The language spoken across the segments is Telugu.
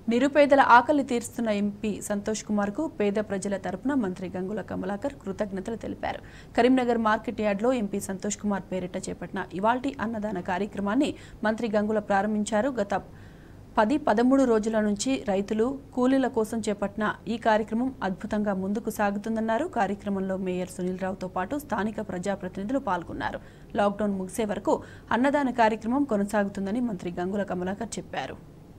నిరుపేదల ఆకలి తీరుస్తున్న ఎంపీ సంతోష్ కుమార్ కు పేద ప్రజల తరపున మంత్రి గంగుల కమలాకర్ కృతజ్ఞతలు తెలిపారు కరీంనగర్ మార్కెట్ యార్డ్లో ఎంపీ సంతోష్ కుమార్ పేరిట చేపట్టిన ఇవాల్టి అన్నదాన కార్యక్రమాన్ని మంత్రి గంగుల ప్రారంభించారు గత పది పదమూడు రోజుల నుంచి రైతులు కూలీల కోసం చేపట్టిన ఈ కార్యక్రమం అద్భుతంగా ముందుకు సాగుతుందన్నారు కార్యక్రమంలో మేయర్ సునీల్ రావుతో పాటు స్థానిక ప్రజాప్రతినిధులు పాల్గొన్నారు లాక్డౌన్ ముగిసే వరకు అన్నదాన కార్యక్రమం కొనసాగుతుందని మంత్రి గంగుల కమలాకర్ చెప్పారు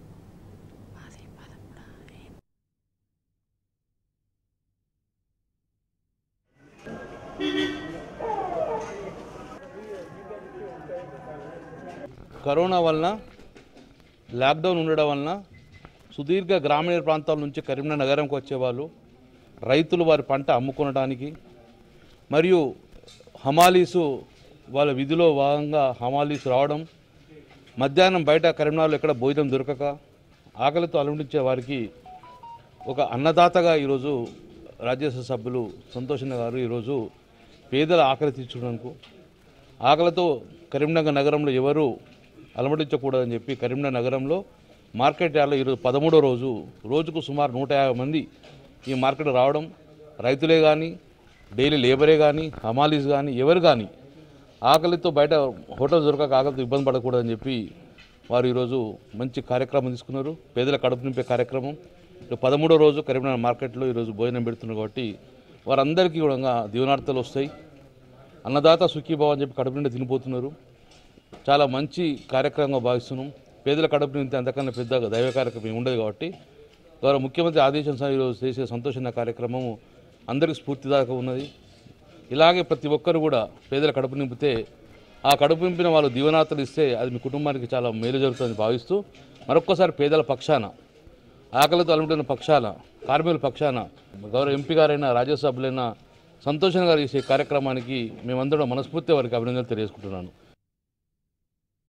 కరోనా వలన లాక్డౌన్ ఉండడం వలన సుదీర్ఘ గ్రామీణ ప్రాంతాల నుంచి కరీంనగర్ నగరంకి వచ్చేవాళ్ళు రైతులు వారి పంట అమ్ముకొనడానికి మరియు హమాలీసు వాళ్ళ విధిలో భాగంగా హమాలీసు రావడం మధ్యాహ్నం బయట కరీంనగర్లో ఎక్కడ భోజనం దొరకక ఆకలితో అలమటించే వారికి ఒక అన్నదాతగా ఈరోజు రాజ్యసభ సభ్యులు సంతోషన్న గారు ఈరోజు పేదల ఆకలి తీర్చడానికి ఆకలితో కరీంనగర్ నగరంలో ఎవరు అలమటించకూడదని చెప్పి కరీంనగర్ నగరంలో మార్కెట్ యార్డ్లో ఈరోజు పదమూడో రోజు రోజుకు సుమారు నూట యాభై మంది ఈ మార్కెట్ రావడం రైతులే కానీ డైలీ లేబరే కానీ హమాలీస్ కానీ ఎవరు కానీ ఆకలితో బయట హోటల్ దొరకక ఆకలితో ఇబ్బంది పడకూడదని చెప్పి వారు ఈరోజు మంచి కార్యక్రమం తీసుకున్నారు పేదల కడుపు నింపే కార్యక్రమం ఇప్పుడు పదమూడో రోజు కరీంనగర్ మార్కెట్లో ఈరోజు భోజనం పెడుతున్నారు కాబట్టి వారందరికీ కూడా దీవనార్థాలు వస్తాయి అన్నదాత సుఖీభావ అని చెప్పి కడుపు నిండా తినిపోతున్నారు చాలా మంచి కార్యక్రమంగా భావిస్తున్నాం పేదల కడుపు నింతే అంతకన్నా పెద్ద దైవ కార్యక్రమం ఏమి ఉండదు కాబట్టి గౌరవ ముఖ్యమంత్రి ఆదేశం ఈరోజు చేసే సంతోషమైన కార్యక్రమము అందరికీ స్ఫూర్తిదాయక ఉన్నది ఇలాగే ప్రతి ఒక్కరు కూడా పేదల కడుపు నింపితే ఆ కడుపు నింపిన వాళ్ళు దీవనాతలు ఇస్తే అది మీ కుటుంబానికి చాలా మేలు జరుగుతుందని భావిస్తూ మరొక్కసారి పేదల పక్షాన ఆకలితో అలముతున్న పక్షాన కార్మికుల పక్షాన గౌరవ ఎంపీ గారైన రాజ్యసభలైన సంతోషం గారు చేసే కార్యక్రమానికి మేమందరం మనస్ఫూర్తిగా వారికి అభినందనలు తెలియజేసుకుంటున్నాను